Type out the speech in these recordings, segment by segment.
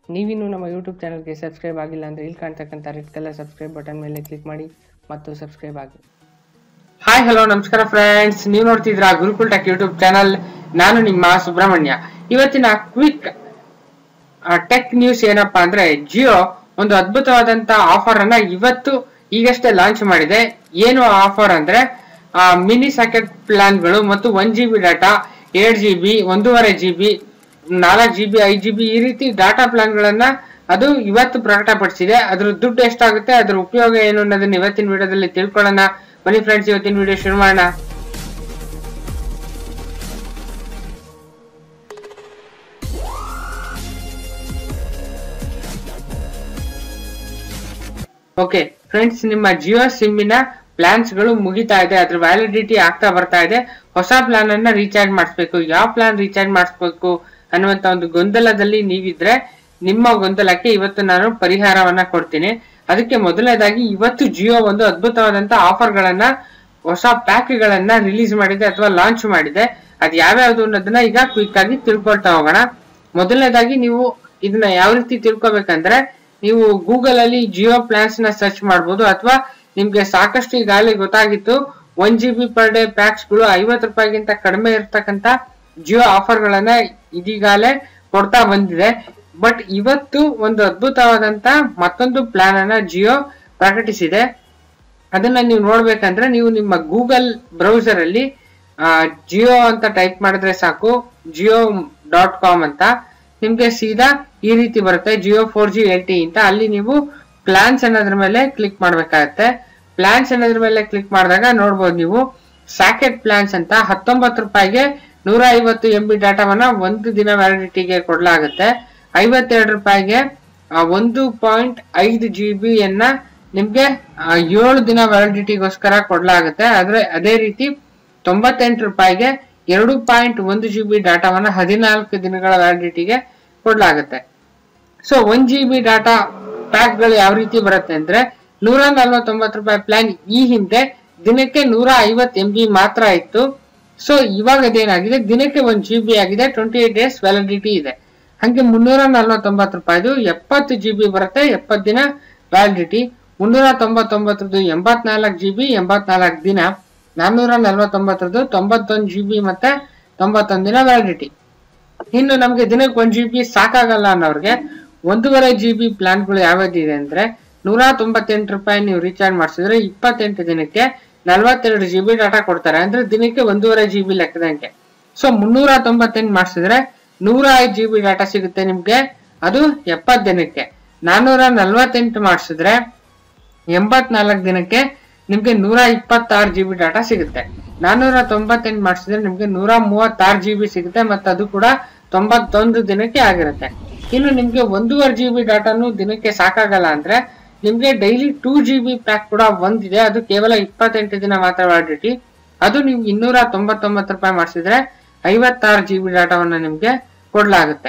ನೀವಿನ್ನೂ ನಮ್ಮ ಯೂಟ್ಯೂಬ್ ಚಾನಲ್ಗೆ ಸಬ್ಸ್ಕ್ರೈಬ್ ಆಗಿಲ್ಲ ಅಂದರೆ ಇಲ್ಲಿ ಕಾಣ್ತಕ್ಕಂಥ ರೆಡ್ ಕಲರ್ ಸಬ್ಸ್ಕ್ರೈಬ್ ಬಟನ್ ಮೇಲೆ ಕ್ಲಿಕ್ ಮಾಡಿ ಮತ್ತು ಸಬ್ಸ್ಕ್ರೈಬ್ ಆಗಿ ಹಾಯ್ ಹಲೋ ನಮಸ್ಕಾರ ಫ್ರೆಂಡ್ಸ್ ನೀವು ನೋಡ್ತಿದ್ರ ಗುರುಕುಲ್ ಟೆಕ್ ಯೂಟ್ಯೂಬ್ ಚಾನಲ್ ನಾನು ನಿಮ್ಮ ಸುಬ್ರಹ್ಮಣ್ಯ ಇವತ್ತಿನ ಕ್ವಿಕ್ ಟೆಕ್ ನ್ಯೂಸ್ ಏನಪ್ಪಾ ಅಂದ್ರೆ ಜಿಯೋ ಒಂದು ಅದ್ಭುತವಾದಂತ ಆಫರ್ ಅನ್ನ ಇವತ್ತು ಈಗಷ್ಟೇ ಲಾಂಚ್ ಮಾಡಿದೆ ಏನು ಆಫರ್ ಅಂದ್ರೆ ಮಿನಿ ಸಾಕೆಟ್ ಪ್ಲಾನ್ಗಳು ಮತ್ತು one G B data eight G B ಒಂದೂವರೆ ಜಿ ಬಿ ನಾಲ್ಕು ಜಿ ಬಿ ಐದು ಜಿ ಬಿ ಈ ರೀತಿ ಡಾಟಾ ಪ್ಲಾನ್ಗಳನ್ನ ಅದು ಇವತ್ತು ಪ್ರಕಟಪಡಿಸಿದೆ ಅದ್ರ ದುಡ್ಡು ಎಷ್ಟಾಗುತ್ತೆ ಅದ್ರ ಉಪಯೋಗ ಏನು ಅನ್ನೋದನ್ನ ಇವತ್ತಿನ ವಿಡಿಯೋದಲ್ಲಿ ತಿಳ್ಕೊಳ್ಳೋಣ ಬನ್ನಿ ಫ್ರೆಂಡ್ಸ್ ಇವತ್ತಿನ ವಿಡಿಯೋ ಶುರು ಮಾಡೋಣ ಓಕೆ ಫ್ರೆಂಡ್ಸ್ ನಿಮ್ಮ ಜಿಯೋ ಸಿಮ್ಮಿನ ಪ್ಲಾನ್ಸ್ ಗಳು ಮುಗಿತಾ ಇದೆ ಅದ್ರ ವ್ಯಾಲಿಡಿಟಿ ಆಗ್ತಾ ಬರ್ತಾ ಇದೆ ಹೊಸ ಪ್ಲಾನ್ ಅನ್ನ ರೀಚಾರ್ಜ್ ಮಾಡಿಸ್ಬೇಕು ಯಾವ ಪ್ಲಾನ್ ರೀಚಾರ್ಜ್ ಮಾಡಿಸ್ಬೇಕು ಅನ್ನುವಂತ ಒಂದು ಗೊಂದಲದಲ್ಲಿ ನೀವಿದ್ರೆ ನಿಮ್ಮ ಗೊಂದಲಕ್ಕೆ ಇವತ್ತು ನಾನು ಪರಿಹಾರವನ್ನ ಕೊಡ್ತೀನಿ ಅದಕ್ಕೆ ಮೊದಲನೇದಾಗಿ ಇವತ್ತು ಜಿಯೋ ಒಂದು ಅದ್ಭುತವಾದಂತ ಆಫರ್ ಗಳನ್ನ ಹೊಸ ಪ್ಯಾಕ್ ಗಳನ್ನ ರಿಲೀಸ್ ಮಾಡಿದೆ ಅಥವಾ ಲಾಂಚ್ ಮಾಡಿದೆ ಅದ್ ಯಾವ್ಯಾವ್ದು ಅನ್ನೋದನ್ನ ಈಗ ಕ್ವಿಕ್ ಆಗಿ ತಿಳ್ಕೊಳ್ತಾ ಹೋಗೋಣ ಮೊದಲನೇದಾಗಿ ನೀವು ಇದನ್ನ ಯಾವ ರೀತಿ ತಿಳ್ಕೊಬೇಕಂದ್ರೆ ನೀವು ಗೂಗಲ್ ಅಲ್ಲಿ ಜಿಯೋ ಪ್ಲಾನ್ಸ್ ನ ಸರ್ಚ್ ಮಾಡಬಹುದು ಅಥವಾ ನಿಮ್ಗೆ ಸಾಕಷ್ಟು ಈಗಾಗಲೇ ಗೊತ್ತಾಗಿತ್ತು one G B per day packs ಗಳು ಐವತ್ತು ರೂಪಾಯಿಗಿಂತ ಕಡಿಮೆ ಇರ್ತಕ್ಕಂತ ಜಿಯೋ ಆಫರ್ ಗಳನ್ನ ಇದೀಗಾಲೇ ಕೊಡ್ತಾ ಬಂದಿದೆ ಬಟ್ ಇವತ್ತು ಒಂದು ಅದ್ಭುತವಾದಂತ ಮತ್ತೊಂದು ಪ್ಲಾನ್ ಅನ್ನ ಜಿಯೋ ಪ್ರಕಟಿಸಿದೆ ಅದನ್ನ ನೀವು ನೋಡ್ಬೇಕಂದ್ರೆ ನೀವು ನಿಮ್ಮ ಗೂಗಲ್ ಬ್ರೌಸರ್ ಅಲ್ಲಿ ಜಿಯೋ ಅಂತ ಟೈಪ್ ಮಾಡಿದ್ರೆ ಸಾಕು ಜಿಯೋ ಡಾಟ್ ಕಾಮ್ ಅಂತ ನಿಮ್ಗೆ ಸೀದಾ ಈ ರೀತಿ ಬರುತ್ತೆ Jio four G L T ಅಂತ ಅಲ್ಲಿ ನೀವು ಪ್ಲಾನ್ಸ್ ಅನ್ನೋದ್ರ ಮೇಲೆ ಕ್ಲಿಕ್ ಮಾಡ್ಬೇಕಾಗತ್ತೆ ಪ್ಲಾನ್ಸ್ ಅನ್ನೋದ್ರ ಮೇಲೆ ಕ್ಲಿಕ್ ಮಾಡಿದಾಗ ನೋಡ್ಬೋದು ನೀವು ಸ್ಯಾಕೆಟ್ ಪ್ಲಾನ್ಸ್ ಅಂತ ಹತ್ತೊಂಬತ್ತು ರೂಪಾಯಿಗೆ ನೂರ ಐವತ್ತು ಎಂ ಬಿ ಡಾಟಾವನ್ನ ಒಂದು ದಿನ ವ್ಯಾಲಿಡಿಟಿಗೆ ಕೊಡ್ಲಾಗುತ್ತೆ ಐವತ್ತೆರಡು ರೂಪಾಯಿಗೆ ಆ, ಒಂದು ಪಾಯಿಂಟ್ ಐದು ಜಿ ಬಿ ಯನ್ನ ನಿಮ್ಗೆ ಆ, ಏಳು ದಿನ ವ್ಯಾಲಿಡಿಟಿಗೋಸ್ಕರ ಕೊಡ್ಲಾಗುತ್ತೆ ಆದ್ರೆ ಅದೇ ರೀತಿ ತೊಂಬತ್ತೆಂಟು ರೂಪಾಯಿಗೆ ಎರಡು ಪಾಯಿಂಟ್ ಒಂದು ಜಿ ಬಿ ಡಾಟಾವನ್ನ ಹದಿನಾಲ್ಕು ದಿನಗಳ ವ್ಯಾಲಿಡಿಟಿಗೆ ಕೊಡ್ಲಾಗುತ್ತೆ so one G B data pack ಗಳು ಯಾವ ರೀತಿ ಬರುತ್ತೆ ಅಂದ್ರೆ ನೂರ ನಲ್ವತ್ತೊಂಬತ್ತು ರೂಪಾಯಿ ಪ್ಲಾನ್ ಈ ಹಿಂದೆ ದಿನಕ್ಕೆ ನೂರ ಐವತ್ತು ಎಂ ಬಿ ಮಾತ್ರ ಇತ್ತು ಸೊ ಇವಾಗ ಅದೇನಾಗಿದೆ ದಿನಕ್ಕೆ ಒಂದ್ ಜಿ ಬಿ ಆಗಿದೆ ಟ್ವೆಂಟಿ ಏಟ್ ಡೇಸ್ ವ್ಯಾಲಿಡಿಟಿ ಇದೆ ಹಂಗೆ ಮುನ್ನೂರ ನಲ್ವತ್ತೊಂಬತ್ತು ರೂಪಾಯಿದು ಎಪ್ಪತ್ತು ಜಿ ಬಿ ಬರುತ್ತೆ ಎಪ್ಪತ್ತು ದಿನ ವ್ಯಾಲಿಡಿಟಿ ಮುನ್ನೂರ ತೊಂಬತ್ತೊಂಬತ್ತರದ್ದು ಎಂಬತ್ನಾಲ್ಕು ಜಿ ಬಿ ಎಂಬತ್ನಾಲ್ಕು ದಿನ ನಾನ್ನೂರ ನಲ್ವತ್ತೊಂಬತ್ತರದ್ದು ತೊಂಬತ್ತೊಂದು ಜಿ ಬಿ ಮತ್ತೆ ತೊಂಬತ್ತೊಂದು ದಿನ ವ್ಯಾಲಿಡಿಟಿ ಇನ್ನು ನಮ್ಗೆ ದಿನಕ್ಕೆ ಒಂದ್ ಜಿ ಬಿ ಸಾಕಾಗಲ್ಲ ಅನ್ನೋರ್ಗೆ ಒಂದೂವರೆ ಜಿ ಬಿ ಪ್ಲಾನ್ಗಳು ಯಾವ್ಯಾವ್ದಿದೆ ಅಂದ್ರೆ ನೂರ ತೊಂಬತ್ತೆಂಟು ರೂಪಾಯಿ ನೀವು ರೀಚಾರ್ಜ್ ಮಾಡಿಸಿದ್ರೆ ಇಪ್ಪತ್ತೆಂಟು ದಿನಕ್ಕೆ ನಲ್ವತ್ತೆರಡು ಜಿ ಬಿ ಡಾಟಾ ಕೊಡ್ತಾರೆ ಅಂದ್ರೆ ದಿನಕ್ಕೆ ಒಂದೂವರೆ ಜಿ ಬಿ ಲೆಕ್ಕದಂಗೆ ಸೊ ಮುನ್ನೂರ ತೊಂಬತ್ತೆಂಟು ಮಾಡಿಸಿದ್ರೆ ನೂರ ಐದು ಜಿ ಬಿ ಡಾಟಾ ಸಿಗುತ್ತೆ ನಿಮ್ಗೆ ಅದು ಎಪ್ಪತ್ ದಿನಕ್ಕೆ ನಾನ್ನೂರ ನಲ್ವತ್ತೆಂಟು ಮಾಡಿಸಿದ್ರೆ ಎಂಬತ್ನಾಲ್ಕು ದಿನಕ್ಕೆ ನಿಮ್ಗೆ ನೂರ ಇಪ್ಪತ್ತಾರು ಜಿ ಬಿ ಡಾಟಾ ಸಿಗುತ್ತೆ ನಾನ್ನೂರ ತೊಂಬತ್ತೆಂಟು ಮಾಡಿಸಿದ್ರೆ ನಿಮ್ಗೆ ನೂರ ಮೂವತ್ತಾರು ಜಿ ಬಿ ಸಿಗುತ್ತೆ ಮತ್ತೆ ಅದು ಕೂಡ ತೊಂಬತ್ತೊಂದು ದಿನಕ್ಕೆ ಆಗಿರುತ್ತೆ ಇನ್ನು ನಿಮ್ಗೆ ಒಂದೂವರೆ ಜಿ ಬಿ ಡಾಟಾನು ದಿನಕ್ಕೆ ಸಾಕಾಗಲ್ಲ ಅಂದ್ರೆ ನಿಮ್ಗೆ daily two G B pack ಕೂಡ ಒಂದಿದೆ ಅದು ಕೇವಲ ಇಪ್ಪತ್ತೆಂಟು ದಿನ ಮಾತ್ರ ವ್ಯಾಲಿಡಿಟಿ ಅದು ನೀವು ಇನ್ನೂರ ತೊಂಬತ್ತೊಂಬತ್ತು ರೂಪಾಯಿ ಮಾಡಿಸಿದ್ರೆ ಐವತ್ತಾರು ಜಿ ಬಿ ಡಾಟಾವನ್ನ ನಿಮ್ಗೆ ಕೊಡ್ಲಾಗುತ್ತೆ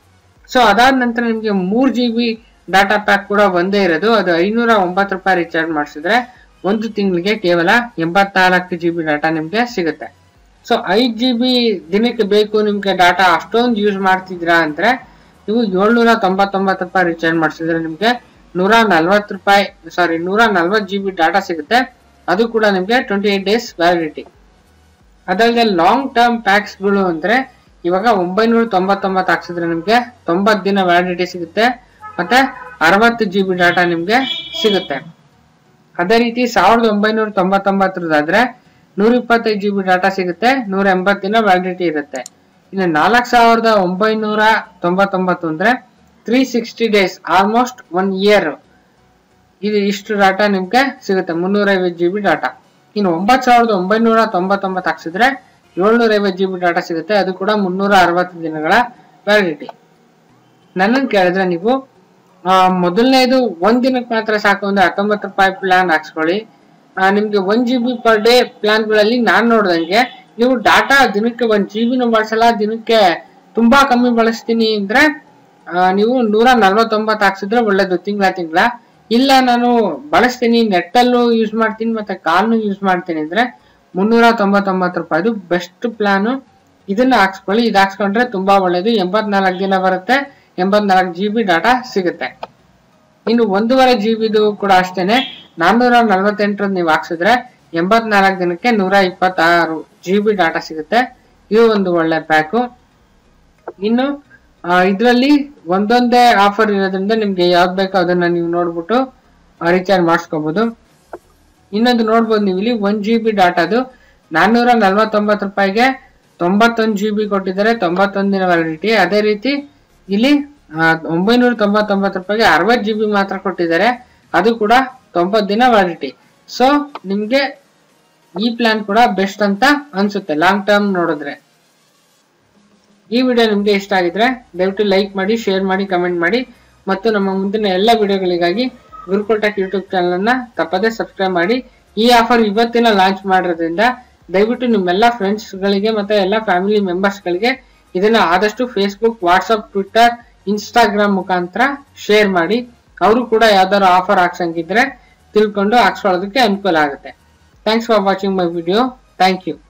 ಸೊ ಅದಾದ ನಂತರ ನಿಮ್ಗೆ ಮೂರ್ ಜಿ ಬಿ ಡಾಟಾ ಪ್ಯಾಕ್ ಕೂಡ ಒಂದೇ ಇರೋದು ಅದು ಐನೂರ ಒಂಬತ್ತು ರೂಪಾಯಿ ರೀಚಾರ್ಜ್ ಮಾಡಿಸಿದ್ರೆ ಒಂದು ತಿಂಗಳಿಗೆ ಕೇವಲ ಎಂಬತ್ನಾಲ್ಕು ಜಿ ಬಿ ಡಾಟಾ ನಿಮ್ಗೆ ಸಿಗುತ್ತೆ ಸೊ ಐದ್ ಜಿ ಬಿ ದಿನಕ್ಕೆ ಬೇಕು ನಿಮ್ಗೆ ಡಾಟಾ ಅಷ್ಟೊಂದು ಯೂಸ್ ಮಾಡ್ತಿದ್ರಾ ಅಂದ್ರೆ ನೀವು ಏಳ್ನೂರ ತೊಂಬತ್ತೊಂಬತ್ತು ರೂಪಾಯಿ ರೀಚಾರ್ಜ್ ಮಾಡಿಸಿದ್ರೆ ನಿಮ್ಗೆ ನೂರ ನಲ್ವತ್ತು ರೂಪಾಯಿ ಸಾರಿ ನೂರ ನಲ್ವತ್ತು ಜಿ ಬಿ ಡಾಟಾ ಸಿಗುತ್ತೆ ಅದು ಕೂಡ ನಿಮ್ಗೆ ಟ್ವೆಂಟಿ ಏಟ್ ಡೇಸ್ ವ್ಯಾಲಿಡಿಟಿ ಅದಲ್ಲದೆ ಲಾಂಗ್ ಟರ್ಮ್ ಪ್ಯಾಕ್ಸ್ ಗಳು ಅಂದ್ರೆ ಇವಾಗ ಒಂಬೈನೂರ ತೊಂಬತ್ತೊಂಬತ್ತು ಹಾಕ್ಸಿದ್ರೆ ನಿಮ್ಗೆ ತೊಂಬತ್ ದಿನ ವ್ಯಾಲಿಡಿಟಿ ಸಿಗುತ್ತೆ ಮತ್ತೆ ಅರವತ್ತು ಜಿ ಬಿ ಡಾಟಾ ನಿಮ್ಗೆ ಸಿಗುತ್ತೆ ಅದೇ ರೀತಿ ಸಾವಿರದ ಒಂಬೈನೂರ ತೊಂಬತ್ತೊಂಬತ್ತರದಾದ್ರೆ ನೂರ ಇಪ್ಪತ್ತೈದು ಜಿ ಬಿ ಡಾಟಾ ಸಿಗುತ್ತೆ ನೂರ ಎಂಬತ್ತು ದಿನ ವ್ಯಾಲಿಡಿಟಿ ಇರುತ್ತೆ ಇನ್ನು ನಾಲ್ಕು ಸಾವಿರದ ಒಂಬೈನೂರ ತೊಂಬತ್ತೊಂಬತ್ತು ಅಂದ್ರೆ three sixty days almost one year ಇದು ಇಷ್ಟು ಡಾಟಾ ನಿಮ್ಗೆ ಸಿಗುತ್ತೆ ಮುನ್ನೂರ ಐವತ್ತು ಜಿ ಬಿ ಡಾಟಾ ಇನ್ನು ಒಂಬತ್ತು ಸಾವಿರದ ಒಂಬೈನೂರ ತೊಂಬತ್ತೊಂಬತ್ತು ಹಾಕ್ಸಿದ್ರೆ ಏಳ್ನೂರ ಐವತ್ತು ಜಿ ಬಿ ಡಾಟಾ ಸಿಗುತ್ತೆ ಅದು ಕೂಡ ಮುನ್ನೂರ ಅರವತ್ತು ದಿನಗಳ ವ್ಯಾಲಿಡಿಟಿ ನನ್ನನ್ನು ಕೇಳಿದ್ರೆ ನೀವು ಆ, ಮೊದಲನೇದು ಒಂದ್ ದಿನಕ್ಕೆ ಮಾತ್ರ ಸಾಕು ಅಂದ್ರೆ ಹತ್ತೊಂಬತ್ತು ರೂಪಾಯಿ ಪ್ಲಾನ್ ಹಾಕ್ಸ್ಕೊಳ್ಳಿ ಆ, ನಿಮ್ಗೆ one G B per day ಪ್ಲಾನ್ಗಳಲ್ಲಿ ನಾನ್ ನೋಡ್ದಂಗೆ ನೀವು ಡಾಟಾ ದಿನಕ್ಕೆ ಒಂದ್ ಜಿ ಬಿನೂ ಬಳಸಲ್ಲ ದಿನಕ್ಕೆ ತುಂಬಾ ಕಮ್ಮಿ ಬಳಸ್ತೀನಿ ಅಂದ್ರೆ ಆ, ನೀವು ನೂರ ನಲ್ವತ್ತೊಂಬತ್ತು ಹಾಕ್ಸಿದ್ರೆ ಒಳ್ಳೇದು ತಿಂಗಳ ತಿಂಗಳ ಇಲ್ಲ ನಾನು ಬಳಸ್ತೀನಿ ನೆಟ್ಟಲ್ಲೂ ಯೂಸ್ ಮಾಡ್ತೀನಿ ಮತ್ತೆ ಕಾಲ್ನು ಯೂಸ್ ಮಾಡ್ತೀನಿ ಅಂದ್ರೆ ಮುನ್ನೂರ ತೊಂಬತ್ತೊಂಬತ್ತು ರೂಪಾಯಿದು ಬೆಸ್ಟ್ ಪ್ಲಾನು ಇದನ್ನ ಹಾಕ್ಸ್ಕೊಳ್ಳಿ ಇದು ಹಾಕ್ಸ್ಕೊಂಡ್ರೆ ತುಂಬಾ ಒಳ್ಳೇದು ಎಂಬತ್ನಾಲ್ಕು ದಿನ ಬರುತ್ತೆ ಎಂಬತ್ನಾಲ್ಕು ಜಿ ಬಿ ಡಾಟಾ ಸಿಗುತ್ತೆ ಇನ್ನು ಒಂದೂವರೆ ಜಿ ಬಿದು ಕೂಡ ಅಷ್ಟೇನೆ ನಾನ್ನೂರ ನಲ್ವತ್ತೆಂಟರದ್ದು ನೀವು ಹಾಕ್ಸಿದ್ರೆ ಎಂಬತ್ನಾಲ್ಕು ದಿನಕ್ಕೆ ನೂರ ಇಪ್ಪತ್ತಾರು ಜಿ ಬಿ ಡಾಟಾ ಸಿಗುತ್ತೆ ಇದು ಒಂದು ಒಳ್ಳೆ ಪ್ಯಾಕು ಇನ್ನು ಇದರಲ್ಲಿ ಒಂದೊಂದೇ ಆಫರ್ ಇರೋದ್ರಿಂದ ನಿಮ್ಗೆ ಯಾವ್ದು ಬೇಕೋ ಅದನ್ನ ನೀವು ನೋಡ್ಬಿಟ್ಟು ರೀಚಾರ್ಜ್ ಮಾಡಿಸ್ಕೋಬಹುದು ಇನ್ನೊಂದು ನೋಡ್ಬೋದು ನೀವು ಇಲ್ಲಿ ಒನ್ ಜಿ ಬಿ ಡಾಟಾದು ನಾನ್ನೂರ ನಲ್ವತ್ತೊಂಬತ್ತು ರೂಪಾಯಿಗೆ ತೊಂಬತ್ತೊಂದು ಜಿ ಬಿ ಕೊಟ್ಟಿದ್ದಾರೆ ತೊಂಬತ್ತೊಂದಿನ ವ್ಯಾಲಿಡಿಟಿ ಅದೇ ರೀತಿ ಇಲ್ಲಿ ಆ, ಒಂಬೈನೂರ ತೊಂಬತ್ತೊಂಬತ್ತು ರೂಪಾಯಿಗೆ ಅರವತ್ತು ಜಿ ಬಿ ಮಾತ್ರ ಕೊಟ್ಟಿದ್ದಾರೆ ಅದು ಕೂಡ ತೊಂಬತ್ತು ದಿನ ವ್ಯಾಲಿಡಿಟಿ ಸೊ ನಿಮ್ಗೆ ಈ ಪ್ಲಾನ್ ಕೂಡ ಬೆಸ್ಟ್ ಅಂತ ಅನ್ಸುತ್ತೆ ಲಾಂಗ್ ಟರ್ಮ್ ನೋಡಿದ್ರೆ ಈ ವಿಡಿಯೋ ನಿಮ್ಗೆ ಇಷ್ಟ ಆಗಿದ್ರೆ ದಯವಿಟ್ಟು ಲೈಕ್ ಮಾಡಿ ಶೇರ್ ಮಾಡಿ ಕಮೆಂಟ್ ಮಾಡಿ ಮತ್ತು ನಮ್ಮ ಮುಂದಿನ ಎಲ್ಲ ವಿಡಿಯೋಗಳಿಗಾಗಿ ಗುರುಕುಲ್ ಟೆಕ್ ಯೂಟ್ಯೂಬ್ ಚಾನಲ್ ಅನ್ನ ತಪ್ಪದೇ ಸಬ್ಸ್ಕ್ರೈಬ್ ಮಾಡಿ ಈ ಆಫರ್ ಇವತ್ತಿನ ಲಾಂಚ್ ಮಾಡಿರೋದ್ರಿಂದ ದಯವಿಟ್ಟು ನಿಮ್ಮೆಲ್ಲ ಫ್ರೆಂಡ್ಸ್ ಗಳಿಗೆ ಮತ್ತೆ ಎಲ್ಲ ಫ್ಯಾಮಿಲಿ ಮೆಂಬರ್ಸ್ ಗಳಿಗೆ ಇದನ್ನ ಆದಷ್ಟು ಫೇಸ್ಬುಕ್ ವಾಟ್ಸ್ಆಪ್ ಟ್ವಿಟ್ಟರ್ ಇನ್ಸ್ಟಾಗ್ರಾಮ್ ಮುಖಾಂತರ ಶೇರ್ ಮಾಡಿ ಅವರು ಕೂಡ ಯಾವ್ದಾದ್ರು ಆಫರ್ ಹಾಕ್ಸಂಗಿದ್ರೆ ತಿಳ್ಕೊಂಡು ಹಾಕ್ಸ್ಕೊಳ್ಳೋದಕ್ಕೆ ಅನುಕೂಲ ಆಗುತ್ತೆ thanks for watching my video thank you